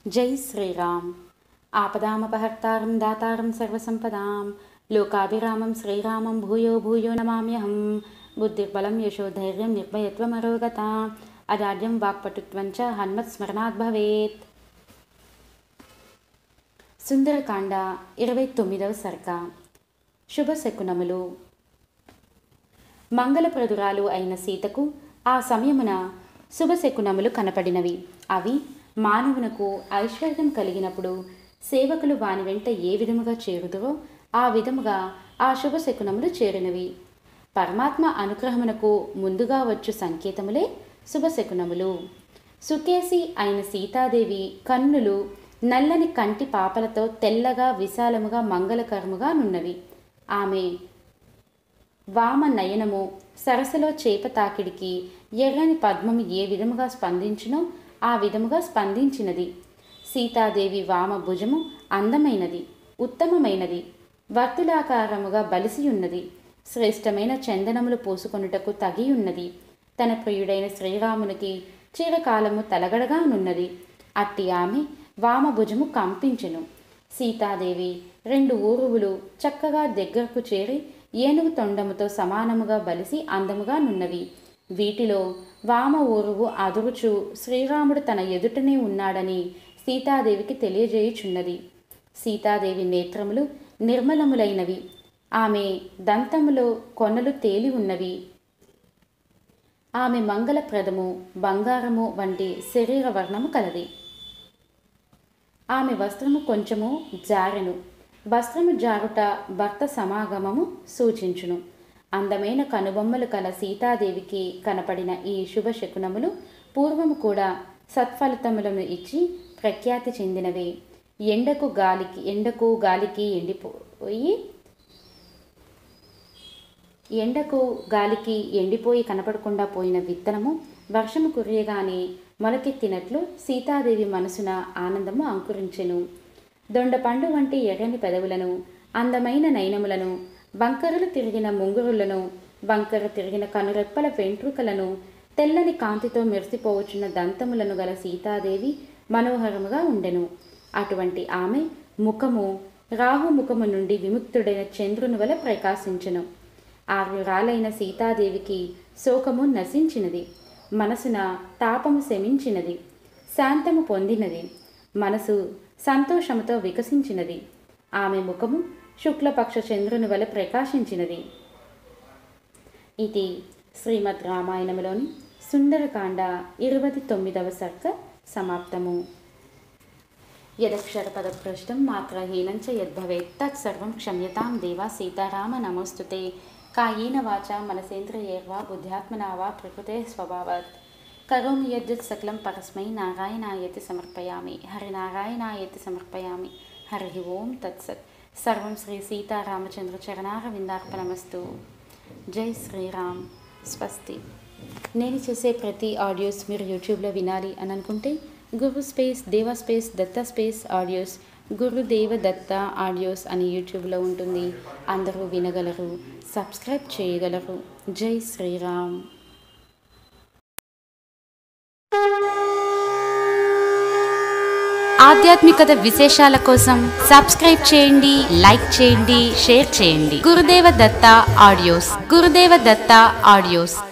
జై శ్రీరామ్ ఆపదామపహర్తారం దాతారం సర్వసంపదాం లోకాభిరామం శ్రీరామం భూయో భూయో నమామ్యహం బుద్ధిర్బలం యశోధైర్యం నిర్భయత్వమరోగత అజాడ్యం వాక్పటుత్వం చ హన్మత్స్మరణాత్ భవేత్ సుందరకాండ ఇరవై తొమ్మిదవ సర్గ శుభశకునములు మంగళప్రదురాలు అయిన సీతకు ఆ సమయమున శుభశకునములు కనపడినవి అవి మానవునకు ఐశ్వర్యం కలిగినప్పుడు సేవకులు వాని వెంట ఏ విధముగా చేరుదురో ఆ విధముగా ఆ శుభశకునములు చేరినవి పరమాత్మ అనుగ్రహమునకు ముందుగా వచ్చు సంకేతములే శుభశకునములు సుకేసి అయిన సీతాదేవి కన్నులు నల్లని కంటి పాపలతో తెల్లగా విశాలముగా మంగళకరముగా నున్నవి ఆమె వామ నయనము సరస్సులో చేప తాకిడికి ఎర్రని పద్మము ఏ విధముగా స్పందించునో ఆ విధముగా స్పందించినది సీతాదేవి వామ భుజము అందమైనది ఉత్తమమైనది వర్తులాకారముగా బలిసి ఉన్నది శ్రేష్టమైన చందనములు పూసుకొనుటకు తగి ఉన్నది తన ప్రియుడైన శ్రీరామునికి చిరకాలము తలగడగా నున్నది అట్టి ఆమె వామభుజము కంపించెను సీతాదేవి రెండు ఊరువులు చక్కగా దగ్గరకు చేరి ఏనుగు తొండముతో సమానముగా బలిసి అందముగా నున్నవి వీటిలో వామ ఊరువు అదురుచు శ్రీరాముడు తన ఎదుటనే ఉన్నాడని సీతాదేవికి తెలియజేయుచున్నది సీతాదేవి నేత్రములు నిర్మలములైనవి ఆమె దంతములో కొనలు తేలి ఉన్నవి ఆమె మంగళప్రదము బంగారము వంటి శరీర వర్ణము కలది ఆమె వస్త్రము కొంచెము జారెను వస్త్రము జారుట భర్త సమాగమము సూచించును అందమైన కనుబొమ్మలు కల సీతాదేవికి కనపడిన ఈ శుభ శకునములు పూర్వము కూడా సత్ఫలితములను ఇచ్చి ప్రఖ్యాతి చెందినవే ఎండకు గాలికి ఎండకు గాలికి ఎండిపోయి ఎండకు గాలికి ఎండిపోయి కనపడకుండా పోయిన విత్తనము వర్షము కురియగానే మొలకెత్తినట్లు సీతాదేవి మనసున ఆనందము అంకురించెను దొండపండు వంటి ఎర్రని పెదవులను అందమైన నయనములను బంకరలు తిరిగిన ముంగురులను వంకర తిరిగిన కనురెప్పల వెంట్రుకలను తెల్లని కాంతితో మెరిసిపోవచ్చున్న దంతములను గల సీతాదేవి మనోహరముగా ఉండెను అటువంటి ఆమె ముఖము రాహు ముఖము నుండి విముక్తుడైన చంద్రుని వలె ప్రకాశించెను ఆర్యురాలైన సీతాదేవికి శోకము నశించినది మనసున తాపము శమించినది శాంతము పొందినది మనసు సంతోషముతో వికసించినది ఆమె ముఖము శుక్లపక్ష చంద్రుని వలె ప్రకాశించినది ఇది శ్రీమద్ రామాయణంలోని సుందరకాండ ఇరవై తొమ్మిదవ సర్గ సమాప్తము యదక్షరపదభ్రష్టం మాత్రహీనం చ యద్భవేత్ తత్సర్వం క్షమ్యతాం దేవా సీతారామ నమోస్తుతే కాయేన వాచ మనసేంద్రియైర్వా బుద్ధ్యాత్మనా వా ప్రకృతే స్వభావాత్ కరోమి యద్యత్ సకలం పరస్మై నారాయణాయతి సమర్పయామి హరినారాయణాయతి సమర్పయామి హరి ఓం తత్సత్ సర్వం శ్రీ సీతారామచంద్ర చరణారవిందార్పణమస్తు జై శ్రీరామ్ స్వస్తి నేను చేసే ప్రతి ఆడియోస్ మీరు యూట్యూబ్లో వినాలి అని అనుకుంటే Guru space Deva space Datta space audios Gurudeva Datta audios అని యూట్యూబ్లో ఉంటుంది అందరూ వినగలరు సబ్స్క్రైబ్ చేయగలరు జై శ్రీరామ్ ఆధ్యాత్మికత విశేషాల కోసం సబ్స్క్రైబ్ చేయండి లైక్ చేయండి షేర్ చేయండి గురుదేవ దత్త ఆడియోస్ గురుదేవ దత్త ఆడియోస్